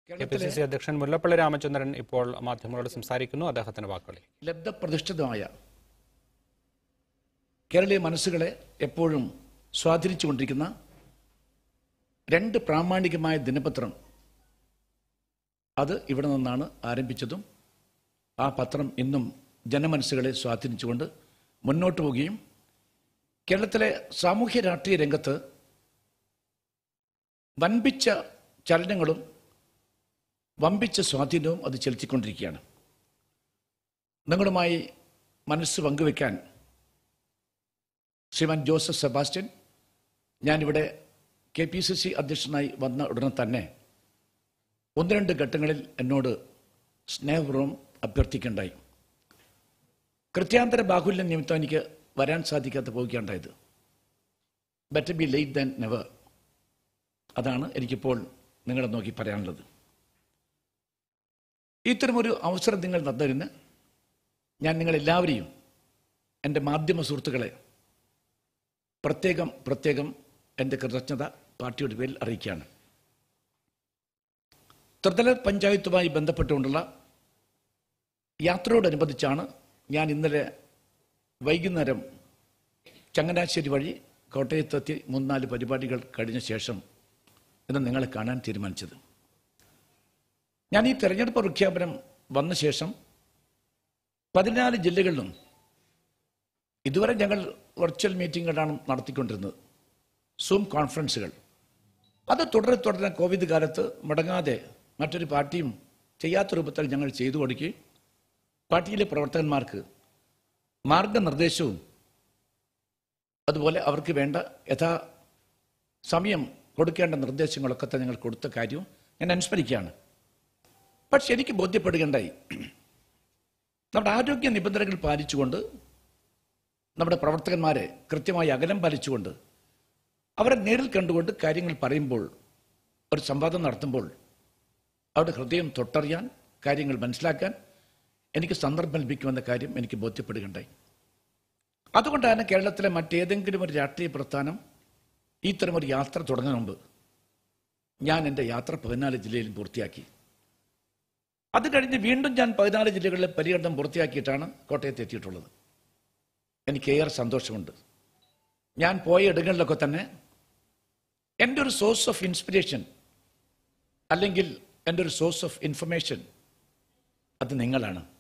K P C C അധ്യക്ഷൻ മുല്ലപ്പള്ളി രാമചന്ദ്രൻ ഇപ്പോൾ മാധ്യമങ്ങളോട് സംസാരിക്കുന്നു അദ്ദേഹത്തിന്റെ വാക്കുകളിൽ ലബ്ധപ്രതിഷ്ഠിതമായ കേരളീയ മനസ്സുകളെ എപ്പോഴും സ്വാധീനിച്ചുകൊണ്ടിരിക്കുന്ന രണ്ട് പ്രാമാണികമായ ദിനപത്രം അത് ഇവിടെ നിന്നാണ് ആരംഭിച്ചതും ആ പത്രം ഇന്നും ജനമനസ്സുകളെ സ്വാധീനിച്ചുകൊണ്ട് മുന്നോട്ട് പോവുകയും കേരളത്തിലെ സാമൂഹ്യ രാഷ്ട്രീയ രംഗത്ത് വൻപിച്ച ചലനങ്ങളും വമ്പിച്ച സ്വാധീനവും അത് ചെലുത്തിക്കൊണ്ടിരിക്കുകയാണ് നിങ്ങളുമായി മനസ്സ് പങ്കുവെക്കാൻ ശ്രീമാൻ ജോസഫ് സെബാസ്റ്റ്യൻ ഞാനിവിടെ കെ പി സി സി അധ്യക്ഷനായി വന്ന ഉടനെ തന്നെ ഒന്ന് രണ്ട് ഘട്ടങ്ങളിൽ എന്നോട് സ്നേഹപൂർവ്വം അഭ്യർത്ഥിക്കേണ്ടായി കൃത്യാന്തര ബാഹുല്യം നിമിത്തം എനിക്ക് വരാൻ സാധിക്കാതെ പോവുകയുണ്ടായത് better be late than never അതാണ് എനിക്കിപ്പോൾ നിങ്ങളെ നോക്കി പറയാനുള്ളത് ഇത്തരമൊരു അവസരം നിങ്ങൾ തന്നതിന് ഞാൻ നിങ്ങളെല്ലാവരെയും എൻ്റെ മാധ്യമ സുഹൃത്തുക്കളെ പ്രത്യേകം പ്രത്യേകം എൻ്റെ കൃതജ്ഞത പാർട്ടിയുടെ പേരിൽ അറിയിക്കുകയാണ് ത്രിതല പഞ്ചായത്തുമായി ബന്ധപ്പെട്ടുകൊണ്ടുള്ള യാത്രയോടനുബന്ധിച്ചാണ് ഞാൻ ഇന്നലെ വൈകുന്നേരം ചങ്ങനാശ്ശേരി വഴി കോട്ടയത്തെത്തി മൂന്നാല് പരിപാടികൾ കഴിഞ്ഞ ശേഷം ഇന്ന് നിങ്ങളെ കാണാൻ തീരുമാനിച്ചത് ഞാൻ ഈ തെരഞ്ഞെടുപ്പ് പ്രഖ്യാപനം വന്ന ശേഷം പതിനാല് ജില്ലകളിലും ഇതുവരെ ഞങ്ങൾ വെർച്വൽ മീറ്റിങ്ങുകളാണ് നടത്തിക്കൊണ്ടിരുന്നത് സൂം കോൺഫറൻസുകൾ അത് തുടരെ തുടരെ കോവിഡ് കാലത്ത് മുടങ്ങാതെ മറ്റൊരു പാർട്ടിയും ചെയ്യാത്ത രൂപത്തിൽ ഞങ്ങൾ ചെയ്തു കൊടുക്കുകയും പാർട്ടിയിലെ പ്രവർത്തകന്മാർക്ക് മാർഗനിർദ്ദേശവും അതുപോലെ അവർക്ക് വേണ്ട യഥാ സമയം കൊടുക്കേണ്ട നിർദ്ദേശങ്ങളൊക്കെ തന്നെ ഞങ്ങൾ കൊടുത്ത കാര്യവും ഞാൻ അനുസ്മരിക്കുകയാണ് പക്ഷെ എനിക്ക് ബോധ്യപ്പെടുകയുണ്ടായി നമ്മുടെ ആരോഗ്യ നിബന്ധനകൾ പാലിച്ചുകൊണ്ട് നമ്മുടെ പ്രവർത്തകന്മാരെ കൃത്യമായി അകലം പാലിച്ചുകൊണ്ട് അവരെ നേരിൽ കണ്ടുകൊണ്ട് കാര്യങ്ങൾ പറയുമ്പോൾ ഒരു സംവാദം നടത്തുമ്പോൾ അവരുടെ ഹൃദയം തൊട്ടറിയാൻ കാര്യങ്ങൾ മനസ്സിലാക്കാൻ എനിക്ക് സന്ദർഭം ലഭിക്കുമെന്ന കാര്യം എനിക്ക് ബോധ്യപ്പെടുകയുണ്ടായി അതുകൊണ്ടാണ് കേരളത്തിലെ മറ്റേതെങ്കിലും ഒരു രാഷ്ട്രീയ പ്രസ്ഥാനം ഇത്തരം ഒരു യാത്ര തുടങ്ങുന്ന മുമ്പ് ഞാൻ എൻ്റെ യാത്ര പതിനാല് ജില്ലയിലും പൂർത്തിയാക്കി അത് കഴിഞ്ഞ് വീണ്ടും ഞാൻ പതിനാല് ജില്ലകളിലെ പര്യടനം പൂർത്തിയാക്കിയിട്ടാണ് കോട്ടയത്ത് എത്തിയിട്ടുള്ളത് എനിക്ക് ഏറെ സന്തോഷമുണ്ട് ഞാൻ പോയ ഇടങ്ങളിലൊക്കെ തന്നെ എൻ്റെ ഒരു സോഴ്സ് ഓഫ് ഇൻസ്പിരേഷൻ അല്ലെങ്കിൽ എൻ്റെ ഒരു സോഴ്സ് ഓഫ് ഇൻഫർമേഷൻ അത് നിങ്ങളാണ്